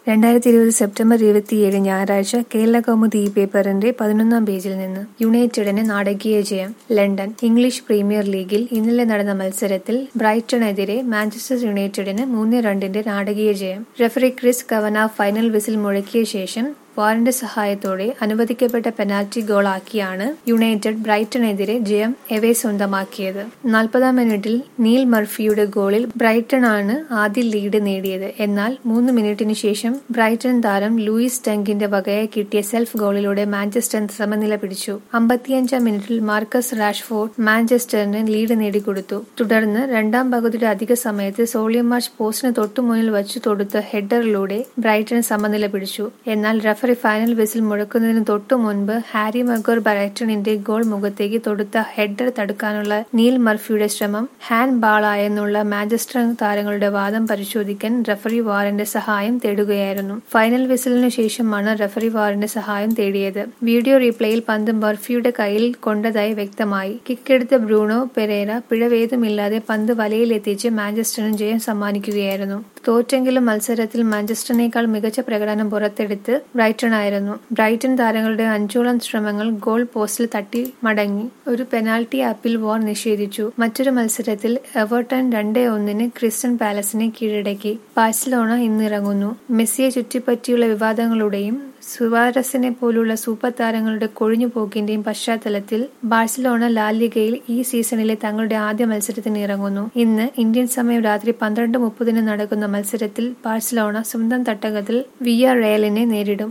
രണ്ടായിരത്തി ഇരുപത് സെപ്റ്റംബർ ഇരുപത്തിയേഴ് ഞായറാഴ്ച കേരളകൗമുദി ഈ പേപ്പറിന്റെ പതിനൊന്നാം പേജിൽ നിന്ന് യുണൈറ്റഡിന് നാടകീയ ജയം ലണ്ടൻ ഇംഗ്ലീഷ് പ്രീമിയർ ലീഗിൽ ഇന്നലെ നടന്ന മത്സരത്തിൽ ബ്രൈറ്റണെതിരെ മാഞ്ചസ്റ്റർ യുണൈറ്റഡിന് മൂന്ന് രണ്ടിന്റെ നാടകീയ ജയം referee Chris Kavanagh final whistle മുഴക്കിയ ശേഷം വാറിന്റെ സഹായത്തോടെ അനുവദിക്കപ്പെട്ട പെനാൽറ്റി ഗോളാക്കിയാണ് യുണൈറ്റഡ് ബ്രൈറ്റണെതിരെ ജയം എവേ സ്വന്തമാക്കിയത് നാൽപ്പതാം മിനിറ്റിൽ നീൽ മർഫിയുടെ ഗോളിൽ ബ്രൈറ്റൺ ആണ് ആദ്യ ലീഡ് നേടിയത് എന്നാൽ മൂന്ന് മിനിറ്റിനു ശേഷം ബ്രൈറ്റൺ താരം ലൂയിസ് ടങ്കിന്റെ വകയായി കിട്ടിയ സെൽഫ് ഗോളിലൂടെ മാഞ്ചസ്റ്റർ സമനില പിടിച്ചു അമ്പത്തിയഞ്ചാം മിനിറ്റിൽ മാർക്കസ് റാഷ്ഫോർഡ് മാഞ്ചസ്റ്ററിന് ലീഡ് നേടിക്കൊടുത്തു തുടർന്ന് രണ്ടാം പകുതിയുടെ അധിക സമയത്ത് സോളിയമാർച്ച് പോസ്റ്റിന് തൊട്ടുമുന്നിൽ വച്ചു തൊടുത്ത ഹെഡറിലൂടെ ബ്രൈറ്റൺ സമനില പിടിച്ചു എന്നാൽ റഫറി ഫൈനൽ വിസിൽ മുഴക്കുന്നതിന് തൊട്ടു മുൻപ് ഹാരി മഗോർ ബ്രൈറ്റണിന്റെ ഗോൾ മുഖത്തേക്ക് തൊടുത്ത ഹെഡർ തടുക്കാനുള്ള നീൽ മർഫിയുടെ ശ്രമം ഹാൻഡ് ബാളായെന്നുള്ള മാഞ്ചസ്റ്റർ താരങ്ങളുടെ വാദം പരിശോധിക്കാൻ റഫറി വാറിന്റെ സഹായം തേടുകയായിരുന്നു ഫൈനൽ വിസിലിനു ശേഷമാണ് റഫറി വാറിന്റെ സഹായം തേടിയത് വീഡിയോ റീപ്ലേയിൽ പന്ത് മർഫിയുടെ കയ്യിൽ കൊണ്ടതായി വ്യക്തമായി കിക്കെടുത്ത ബ്രൂണോ പെരേര പിഴവേതുമില്ലാതെ പന്ത് വലയിലെത്തിച്ച് മാഞ്ചസ്റ്ററിന് ജയം സമ്മാനിക്കുകയായിരുന്നു തോറ്റെങ്കിലും മത്സരത്തിൽ മാഞ്ചസ്റ്ററിനേക്കാൾ മികച്ച പ്രകടനം പുറത്തെടുത്ത് ബ്രൈറ്റൺ ആയിരുന്നു ബ്രൈറ്റൺ താരങ്ങളുടെ അഞ്ചോളം ശ്രമങ്ങൾ ഗോൾ പോസ്റ്റിൽ തട്ടി മടങ്ങി ഒരു പെനാൽറ്റി അപ്പീൽ വാർ നിഷേധിച്ചു മറ്റൊരു മത്സരത്തിൽ എവർട്ടൺ രണ്ടേ ഒന്നിന് ക്രിസ്റ്റൻ പാലസിനെ കീഴടക്കി ബാഴ്സലോണ ഇന്നിറങ്ങുന്നു മെസ്സിയെ ചുറ്റിപ്പറ്റിയുള്ള വിവാദങ്ങളുടെയും സുവാരസിനെ പോലുള്ള സൂപ്പർ താരങ്ങളുടെ കൊഴിഞ്ഞുപോക്കിന്റെയും പശ്ചാത്തലത്തിൽ ബാഴ്സലോണ ലാലിഗയിൽ ഈ സീസണിലെ തങ്ങളുടെ ആദ്യ മത്സരത്തിന് ഇറങ്ങുന്നു ഇന്ന് ഇന്ത്യൻ സമയം രാത്രി പന്ത്രണ്ട് മുപ്പതിന് നടക്കുന്ന മത്സരത്തിൽ ബാഴ്സലോണ സ്വന്തം തട്ടകത്തിൽ വിയ റയലിനെ നേരിടും